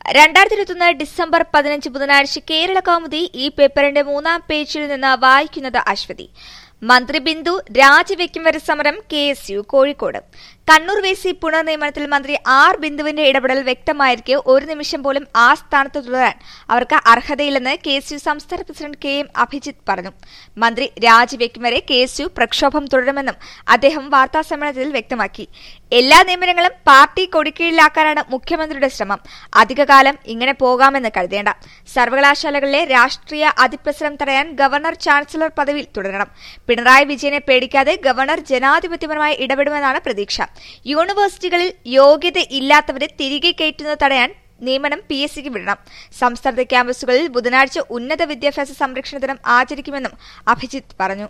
രണ്ടായിരത്തി ഇരുപത്തൊന്ന് ഡിസംബർ പതിനഞ്ച് ബുധനാഴ്ച കേരള കൗമുദി ഈ പേപ്പറിന്റെ മൂന്നാം പേജിൽ നിന്ന് വായിക്കുന്നത് അശ്വതി മന്ത്രി ബിന്ദു രാജിവെക്കും വരെ സമരം K S U Kozhikode Kannur V C പുനർനിയമനത്തിൽ മന്ത്രി ആർ ബിന്ദുവിന്റെ ഇടപെടൽ വ്യക്തമായിരിക്കെ ഒരു നിമിഷം പോലും ആ സ്ഥാനത്ത് തുടരാൻ അവർക്ക് അർഹതയില്ലെന്ന് കെ എസ് യു സംസ്ഥാന പ്രസിഡന്റ് കെ എം അഭിജിത്ത് പറഞ്ഞു മന്ത്രി രാജിവെക്കും വരെ കെ എസ് യു പ്രക്ഷോഭം തുടരുമെന്നും അദ്ദേഹം വാർത്താസമ്മേളനത്തിൽ വ്യക്തമാക്കി എല്ലാ നിയമനങ്ങളും പാർട്ടി കൊടിക്കീഴിലാക്കാനാണ് മുഖ്യമന്ത്രിയുടെ ശ്രമം അധികകാലം ഇങ്ങനെ പോകാമെന്ന് കരുതേണ്ട സർവകലാശാലകളിലെ രാഷ്ട്രീയ അതിപ്രസരം തടയാൻ ഗവർണർ ചാൻസലർ പദവിയിൽ തുടരണം പിണറായി വിജയനെ പേടിക്കാതെ ഗവർണർ ജനാധിപത്യപരമായി ഇടപെടുമെന്നാണ് പ്രതീക്ഷ യൂണിവേഴ്സിറ്റികളിൽ യോഗ്യതയില്ലാത്തവരെ തിരികെ കയറ്റുന്നത് തടയാൻ നിയമനം പി എസ് സിക്ക് വിടണം സംസ്ഥാനത്തെ ക്യാമ്പസുകളിൽ ബുധനാഴ്ച ഉന്നത വിദ്യാഭ്യാസ സംരക്ഷണ ദിനം ആചരിക്കുമെന്നും അഭിജിത്ത് പറഞ്ഞു